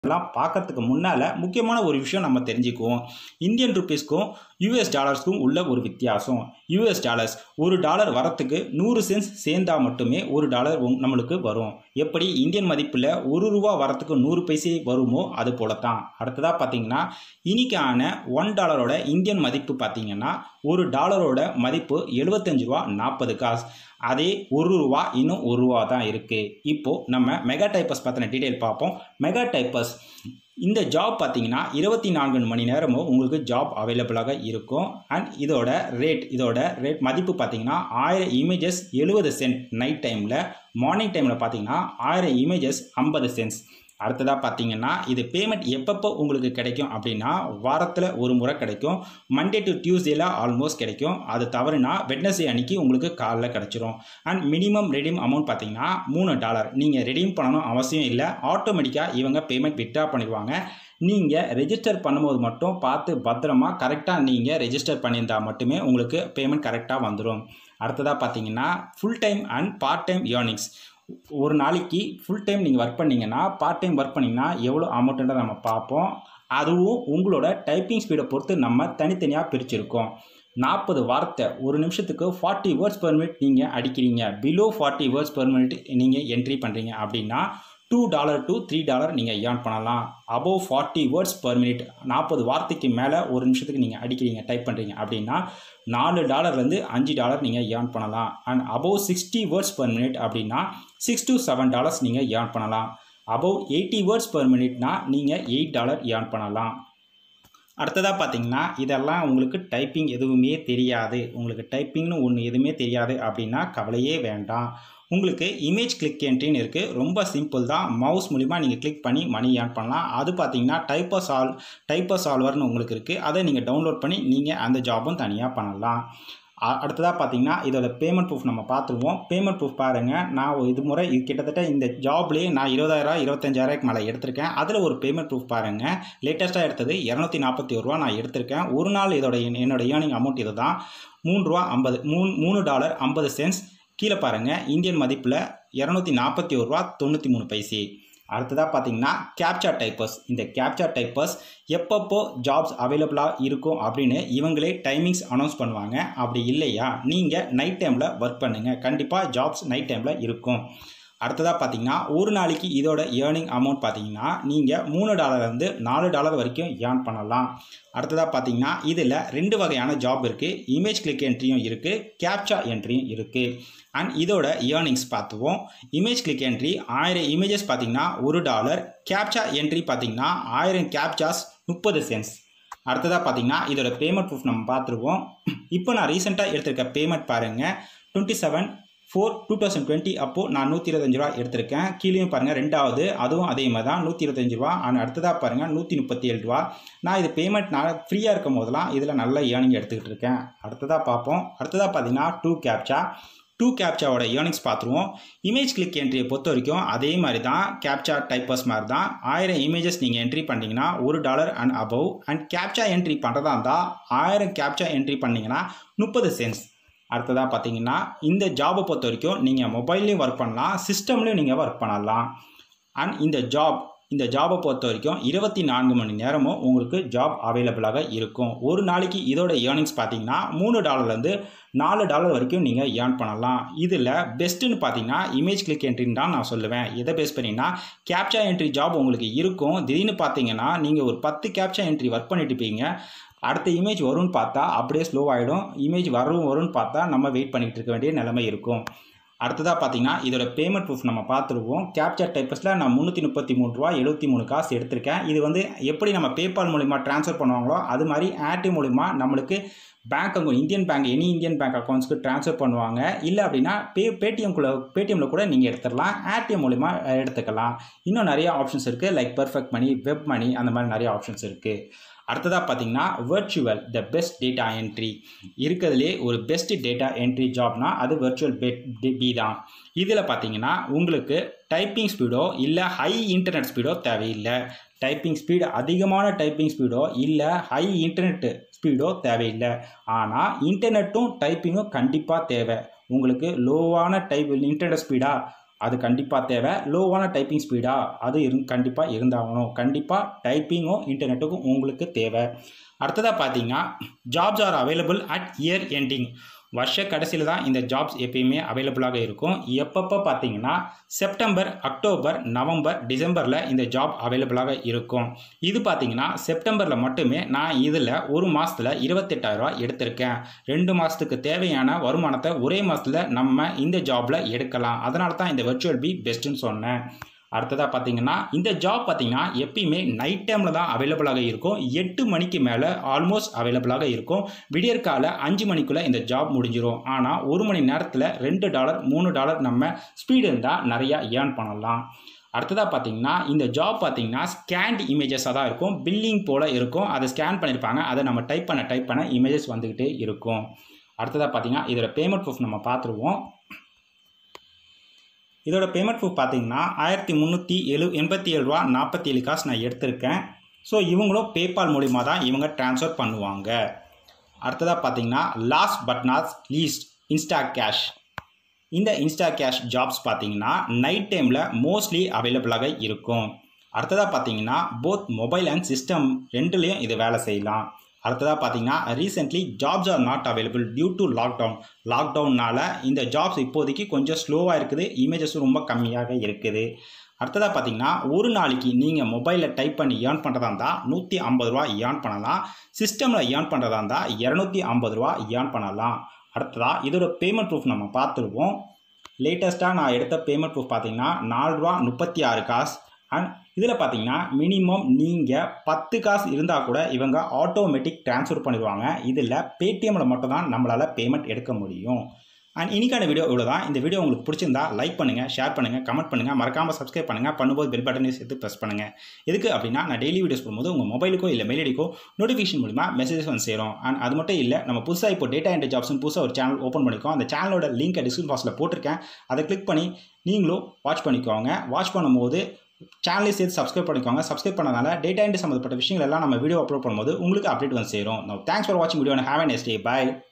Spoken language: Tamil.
எல்லாம் பார்க்கறதுக்கு முன்னால் முக்கியமான ஒரு விஷயம் நம்ம தெரிஞ்சுக்குவோம் இந்தியன் ருபீஸ்க்கும் யூஎஸ் டாலர்ஸ்க்கும் உள்ள ஒரு வித்தியாசம் யூஎஸ் டாலர்ஸ் ஒரு டாலர் வரத்துக்கு நூறு சென்ஸ் சேர்ந்தா மட்டுமே ஒரு டாலர் உங்- நம்மளுக்கு வரும் எப்படி இந்தியன் மதிப்பில் ஒரு ரூபா வரத்துக்கு நூறு பைசே வருமோ அது போல தான் அடுத்ததாக பார்த்தீங்கன்னா இன்னைக்கான ஒன் டாலரோட இந்தியன் மதிப்பு பார்த்தீங்கன்னா ஒரு டாலரோட மதிப்பு எழுபத்தஞ்சு ரூபா நாற்பது காசு அதே ஒரு ரூபா இன்னும் ஒரு ரூபா தான் இருக்குது இப்போது நம்ம மெகா டைப்பஸ் பற்றின டீட்டெயில் பார்ப்போம் மெகா டைப்பஸ் இந்த ஜாப் பார்த்தீங்கன்னா இருபத்தி நான்கு மணி நேரமும் உங்களுக்கு ஜாப் அவைலபிளாக இருக்கும் அண்ட் இதோட ரேட் இதோட ரேட் மதிப்பு பார்த்தீங்கன்னா ஆயிரம் இமேஜஸ் எழுபது சென்ட் நைட் டைமில் மார்னிங் டைமில் பார்த்தீங்கன்னா ஆயிரம் இமேஜஸ் ஐம்பது சென்ட்ஸ் அடுத்ததாக பார்த்தீங்கன்னா இது பேமெண்ட் எப்பப்போ உங்களுக்கு கிடைக்கும் அப்படின்னா வாரத்தில் ஒரு முறை கிடைக்கும் மண்டே டு டியூஸ்டேல ஆல்மோஸ்ட் கிடைக்கும் அது தவறுனா வெட்னஸ்டே அன்னைக்கு உங்களுக்கு காலைல கிடச்சிரும் அண்ட் மினிமம் ரெடீம் அமௌண்ட் பார்த்தீங்கன்னா மூணு டாலர் நீங்கள் ரெடீம் பண்ணணும் அவசியம் இல்லை ஆட்டோமேட்டிக்காக இவங்க பேமெண்ட் வித்ட்ரா பண்ணிடுவாங்க நீங்கள் ரெஜிஸ்டர் பண்ணும்போது மட்டும் பார்த்து பத்திரமா கரெக்டாக நீங்கள் ரெஜிஸ்டர் பண்ணியிருந்தா மட்டுமே உங்களுக்கு பேமெண்ட் கரெக்டாக வந்துடும் அடுத்ததாக பார்த்தீங்கன்னா full time and part time earnings ஒரு நாளைக்கு ஃபுல் டைம் நீங்கள் ஒர்க் பண்ணீங்கன்னா பார்ட் டைம் ஒர்க் பண்ணிங்கன்னா எவ்வளோ அமௌண்ட்டுன்றதை நம்ம பார்ப்போம் அதுவும் உங்களோட டைப்பிங் ஸ்பீடை பொறுத்து நம்ம தனித்தனியாக பிரிச்சிருக்கோம் நாற்பது வார்த்தை ஒரு நிமிஷத்துக்கு ஃபார்ட்டி வேர்ட்ஸ் பெர் மினிட் நீங்கள் அடிக்கிறீங்க below forty words per minute நீங்கள் என்ட்ரி பண்ணுறீங்க அப்படின்னா two dollar to three dollar நீங்கள் ஏர்ன் பண்ணலாம் above forty words per minute நாற்பது வார்த்தைக்கு மேலே ஒரு நிமிஷத்துக்கு நீங்கள் அடிக்கிறீங்க டைப் பண்ணுறீங்க அப்படின்னா நாலு டாலர்லேருந்து அஞ்சு டாலர் நீங்கள் ஏர்ன் பண்ணலாம் and above sixty words per minute அப்படின்னா சிக்ஸ் to செவன் டாலர்ஸ் நீங்கள் ஏர்ன் பண்ணலாம் அபோவ் எயிட்டி வேர்ட்ஸ் பெர் மினிட்னா நீங்கள் எயிட் டாலர் ஏர்ன் பண்ணலாம் அடுத்ததாக பார்த்தீங்கன்னா இதெல்லாம் உங்களுக்கு டைப்பிங் எதுவுமே தெரியாது உங்களுக்கு டைப்பிங்னு ஒன்று எதுவுமே தெரியாது அப்படின்னா கவலையே வேண்டாம் உங்களுக்கு இமேஜ் கிளிக் என்ட்ரின்னு இருக்குது ரொம்ப சிம்பிள் தான் மவுஸ் மூலிமா நீங்கள் கிளிக் பண்ணி மணி ஏர்ன் பண்ணலாம் அது பார்த்தீங்கன்னா டைப்பர் சால்வ் டைப்பர் சால்வர்னு உங்களுக்கு இருக்குது அதை நீங்கள் டவுன்லோட் பண்ணி நீங்கள் அந்த ஜாபும் தனியாக பண்ணலாம் அ- அடுத்ததாக பார்த்தீங்கன்னா இதோட பேமெண்ட் ப்ரூஃப் நம்ம பார்த்துருவோம் பேமெண்ட் ப்ரூஃப் பாருங்கள் நான் ஒரு இது முறை இது கிட்டத்தட்ட இந்த ஜாப்லேயே நான் இருபதாயிரம் இருபத்தஞ்சாயிரக்கு மேலே எடுத்திருக்கேன் அதில் ஒரு பேமெண்ட் ப்ரூஃப் பாருங்கள் லேட்டஸ்ட்டாக எடுத்தது இரநூத்தி நாற்பத்தி ஒரு ரூபா நான் எடுத்திருக்கேன் ஒரு நாள் இதோட என்- என்னோட ஏர்னிங் அமௌண்ட் இது தான் மூணு ரூபா ஐம்பது மூணு மூணு டாலர் ஐம்பது சென்ஸ் கீழே பாருங்கள் இந்தியன் மதிப்பில் இரநூத்தி நாற்பத்தி ஒரு ரூபா தொண்ணூற்றி மூணு பைசே அடுத்ததாக பார்த்தீங்கன்னா கேப்சா டைப்பர்ஸ் இந்த கேப்சா டைப்பர்ஸ் எப்பப்போ ஜாப்ஸ் அவைலபிளாக இருக்கும் அப்படின்னு இவங்களே டைமிங்ஸ் அனௌன்ஸ் பண்ணுவாங்க அப்படி இல்லையா நீங்கள் நைட் டைமில் ஒர்க் பண்ணுங்கள் கண்டிப்பாக ஜாப்ஸ் நைட் டைமில் இருக்கும் அடுத்ததாக பார்த்தீங்கன்னா ஒரு நாளைக்கு இதோட ஏர்னிங் அமௌண்ட் பார்த்தீங்கன்னா நீங்கள் மூணு டாலர்லேருந்து நாலு டாலர் வரைக்கும் ஏர்ன் பண்ணலாம் அடுத்ததாக பார்த்தீங்கன்னா இதில் ரெண்டு வகையான ஜாப் இருக்குது இமேஜ் கிளிக் என்ட்ரியும் இருக்குது கேப்சா என்ட்ரியும் இருக்குது அண்ட் இதோட ஏர்னிங்ஸ் பார்த்துவோம் இமேஜ் கிளிக் என்ட்ரி ஆயிரம் இமேஜஸ் பார்த்தீங்கன்னா ஒரு டாலர் கேப்சா என்ட்ரி பார்த்தீங்கன்னா ஆயிரம் கேப்சாஸ் முப்பது சென்ஸ் அடுத்ததாக பார்த்தீங்கன்னா இதோட பேமெண்ட் ப்ரூஃப் நம்ம பார்த்துருவோம் இப்போ நான் ரீசெண்டாக எடுத்திருக்க பேமெண்ட் பாருங்கள் twenty seven four two thousand twenty அப்போது நான் நூற்றி இருபத்தஞ்சு ரூபா எடுத்திருக்கேன் கீழேயும் பாருங்கள் ரெண்டாவது அதுவும் அதே மாதிரி தான் நூற்றி இருபத்தஞ்சு ரூபா அண்ட் அடுத்ததாக பாருங்கள் நூற்றி முப்பத்தி ஏழு ரூபா நான் இது பேமெண்ட் நான் ஃப்ரீயாக இருக்கும் போதெல்லாம் இதில் நல்ல ஏர்னிங் எடுத்துக்கிட்டு இருக்கேன் அடுத்ததாக பார்ப்போம் அடுத்ததாக பார்த்தீங்கன்னா டூ கேப்சா டூ கேப்சாவோட ஏர்னிங்ஸ் பார்த்துருவோம் இமேஜ் கிளிக் என்ட்ரியை பொறுத்த வரைக்கும் அதே மாதிரி தான் கேப்சா டைப்பர்ஸ் மாதிரி தான் ஆயிரம் இமேஜஸ் நீங்கள் என்ட்ரி பண்ணிங்கன்னா ஒரு dollar and above and captcha entry பண்ணுறதா இருந்தால் ஆயிரம் கேப்சா என்ட்ரி பண்ணிங்கன்னா முப்பது சென்ஸ் அடுத்ததாக பார்த்தீங்கன்னா இந்த ஜாபை பொறுத்த வரைக்கும் நீங்கள் மொபைல்லையும் ஒர்க் பண்ணலாம் சிஸ்டம்லையும் நீங்கள் ஒர்க் பண்ணலாம் அண்ட் இந்த ஜாப் இந்த ஜாபை பொறுத்த வரைக்கும் இருபத்தி நான்கு மணி நேரமும் உங்களுக்கு ஜாப் அவைலபிளாக இருக்கும் ஒரு நாளைக்கு இதோட ஏர்னிங்ஸ் பார்த்தீங்கன்னா மூணு டாலர்லேருந்து நாலு டாலர் வரைக்கும் நீங்கள் ஏர்ன் பண்ணலாம் இதில் பெஸ்ட்டுன்னு பார்த்தீங்கன்னா இமேஜ் கிளிக் என்ட்ரின்னு தான் நான் சொல்லுவேன் எதை பேஸ் பண்ணினா கேப்சா என்ட்ரி ஜாப் உங்களுக்கு இருக்கும் திடீர்னு பார்த்தீங்கன்னா நீங்கள் ஒரு பத்து கேப்சா என்ட்ரி ஒர்க் பண்ணிட்டு இருப்பீங்க அடுத்த இமேஜ் வரும்னு பார்த்தா அப்படியே ஸ்லோ ஆகிடும் இமேஜ் வரும் வரும்னு பார்த்தா நம்ம வெயிட் பண்ணிகிட்டு இருக்க வேண்டிய நிலைமை இருக்கும் அடுத்ததாக பார்த்தீங்கன்னா இதோட பேமெண்ட் ப்ரூஃப் நம்ம பார்த்துருவோம் கேப்சர் டைப்பஸில் நான் முந்நூற்றி முப்பத்தி மூணு ரூபா எழுபத்தி மூணு காசு எடுத்திருக்கேன் இது வந்து எப்படி நம்ம பேபால் மூலிமா ட்ரான்ஸ்ஃபர் பண்ணுவாங்களோ அது மாதிரி ஆர்டி மூலிமா நம்மளுக்கு bank account Indian bank any Indian bank அக்கௌண்ட்ஸ்க்கு ட்ரான்ஸ்ஃபர் பண்ணுவாங்க இல்லை அப்படின்னா பே பேடிஎம்குள்ள பேடிஎம்மில் கூட நீங்கள் எடுத்துடலாம் ஏடிஎம் மூலிமா எடுத்துக்கலாம் இன்னும் நிறைய ஆப்ஷன்ஸ் இருக்குது like Perfect Money WebMoney அந்த மாதிரி நிறைய ஆப்ஷன்ஸ் இருக்குது அடுத்ததாக பார்த்தீங்கன்னா virtual the best data entry இருக்கிறதுலே ஒரு பெஸ்ட் டேட்டா என்ட்ரி ஜாப்னா அது வெர்ச்சுவல் பெட் பி தான் இதில் பார்த்தீங்கன்னா உங்களுக்கு டைப்பிங் ஸ்பீடோ இல்லை ஹை இன்டர்நெட் ஸ்பீடோ தேவையில்லை டைப்பிங் ஸ்பீடு அதிகமான டைப்பிங் ஸ்பீடோ இல்லை ஹை இன்டர்நெட் ஸ்பீடோ தேவையில்லை ஆனால் இன்டர்நெட்டும் டைப்பிங்கும் கண்டிப்பாக தேவை உங்களுக்கு லோவான டைப் இன்டர்நெட் ஸ்பீடா அது கண்டிப்பாக தேவை லோவான டைப்பிங் ஸ்பீடாக அது இரு கண்டிப்பாக இருந்தாகணும் கண்டிப்பாக டைப்பிங்கும் இன்டர்நெட்டுக்கும் உங்களுக்கு தேவை அடுத்ததாக பார்த்தீங்கன்னா jobs are available at year ending வருஷ கடைசியில் தான் இந்த ஜாப்ஸ் எப்பயுமே அவைலபிளாக இருக்கும் எப்பப்போ பார்த்தீங்கன்னா செப்டம்பர் அக்டோபர் நவம்பர் டிசம்பரில் இந்த ஜாப் அவைலபிளாக இருக்கும் இது பார்த்தீங்கன்னா செப்டம்பரில் மட்டுமே நான் இதில் ஒரு மாதத்தில் இருபத்தெட்டாயிரரூவா எடுத்திருக்கேன் ரெண்டு மாதத்துக்கு தேவையான வருமானத்தை ஒரே மாதத்தில் நம்ம இந்த ஜாபில் எடுக்கலாம் அதனால தான் இந்த வெர்ச்சுவல் பி பெஸ்ட்டுன்னு சொன்னேன் அடுத்ததாக பார்த்தீங்கன்னா இந்த ஜாப் பார்த்தீங்கன்னா எப்பயுமே நைட் டைமில் தான் அவைலபிளாக இருக்கும் எட்டு மணிக்கு மேலே ஆல்மோஸ்ட் அவைலபிளாக இருக்கும் விடியற்கால அஞ்சு மணிக்குள்ளே இந்த ஜாப் முடிஞ்சிடும் ஆனால் ஒரு மணி நேரத்தில் ரெண்டு டாலர் மூணு டாலர் நம்ம ஸ்பீடு இருந்தால் நிறையா ஏர்ன் பண்ணலாம் அடுத்ததாக பார்த்தீங்கன்னா இந்த ஜாப் பார்த்தீங்கன்னா ஸ்கேண்ட் இமேஜஸாக தான் இருக்கும் பில்லிங் போல் இருக்கும் அதை ஸ்கேன் பண்ணியிருப்பாங்க அதை நம்ம டைப் பண்ண டைப் பண்ண இமேஜஸ் வந்துக்கிட்டே இருக்கும் அடுத்ததாக பார்த்தீங்கன்னா இதோட பேமெண்ட் ப்ரூஃப் நம்ம பார்த்துருவோம் இதோட பேமெண்ட் ப்ரூஃப் பார்த்தீங்கன்னா ஆயிரத்தி முந்நூற்றி எழு எண்பத்தி ஏழு ரூபா நாற்பத்தி ஏழு காசு நான் எடுத்திருக்கேன் ஸோ இவங்களும் பேபால் மூலிமா தான் இவங்க ட்ரான்ஸ்ஃபர் பண்ணுவாங்க அடுத்ததாக பார்த்தீங்கன்னா last but not least Insta Cash இந்த இன்ஸ்டா கேஷ் ஜாப்ஸ் பார்த்தீங்கன்னா நைட் டைமில் மோஸ்ட்லி அவைலபிளாக இருக்கும் அடுத்ததாக பார்த்தீங்கன்னா போத் மொபைல் அண்ட் சிஸ்டம் ரெண்டுலேயும் இது வேலை செய்யலாம் அடுத்ததாக பார்த்தீங்கன்னா recently jobs are not available due to lockdown லாக்டவுனால் இந்த ஜாப்ஸ் இப்போதைக்கு கொஞ்சம் ஸ்லோவாக இருக்குது இமேஜஸும் ரொம்ப கம்மியாக இருக்குது அடுத்ததாக பார்த்தீங்கன்னா ஒரு நாளைக்கு நீங்கள் மொபைலில் டைப் பண்ணி ஏர்ன் பண்ணுறதா இருந்தால் நூற்றி ஐம்பது ரூபா ஏர்ன் பண்ணலாம் சிஸ்டமில் ஏர்ன் பண்ணுறதா இருந்தால் இரநூத்தி ஐம்பது ரூபா ஏர்ன் பண்ணலாம் அடுத்ததாக இதோட பேமெண்ட் ப்ரூஃப் நம்ம பார்த்துருவோம் லேட்டஸ்ட்டாக நான் எடுத்த பேமெண்ட் ப்ரூஃப் பார்த்தீங்கன்னா நாலு ரூபா முப்பத்தி ஆறு காசு அண்ட் இதில் பார்த்தீங்கன்னா மினிமம் நீங்கள் பத்து காசு இருந்தால் கூட இவங்க ஆட்டோமேட்டிக் ட்ரான்ஸ்ஃபர் பண்ணிடுவாங்க இதில் பேடிஎம்மில் மட்டும் தான் நம்மளால் பேமெண்ட் எடுக்க முடியும் அண்ட் இன்னைக்கான வீடியோ இவ்வளோ தான் இந்த வீடியோ உங்களுக்கு பிடிச்சிருந்தா லைக் பண்ணுங்கள் ஷேர் பண்ணுங்கள் கமெண்ட் பண்ணுங்கள் மறக்காமல் சப்ஸ்கிரைப் பண்ணுங்கள் பண்ணும்போது பெல் பட்டனையும் சேர்த்து ப்ரெஸ் பண்ணுங்கள் எதுக்கு அப்படின்னா நான் டெய்லி வீடியோஸ் போடும்போது உங்கள் மொபைலுக்கோ இல்லை மெயிலடிக்கோ நோட்டிஃபிகேஷன் மூலிமா மெசேஜஸ் வந்து சேரும் அண்ட் அது மட்டும் இல்லை நம்ம புதுசாக இப்போ டேட்டா என்ட்ரி ஜாப்ஸ்னு புதுசாக ஒரு சேனல் ஓப்பன் பண்ணிக்கோம் அந்த சேனலோட லிங்க்கை டிஸ்கிரிப்ஷன் பாக்ஸில் போட்டிருக்கேன் அதை கிளிக் பண்ணி நீங்களும் வாட்ச் பண்ணிக்கோங்க வாட்ச் பண்ணும்போது சேனலை சேர்த்து சப்ஸ்கிரைப் பண்ணிக்கோங்க சப்ஸ்கிரைப் பண்ணனால டேட்டா என்ட்ரி சம்மந்தப்பட்ட விஷயங்கள் எல்லாம் நம்ம வீடியோ அப்லோட் பண்ணும்போது உங்களுக்கு அப்டேட் வந்து சேரும் தேங்க்ஸ் ஃபார் வாட்சிங் video have a nice day by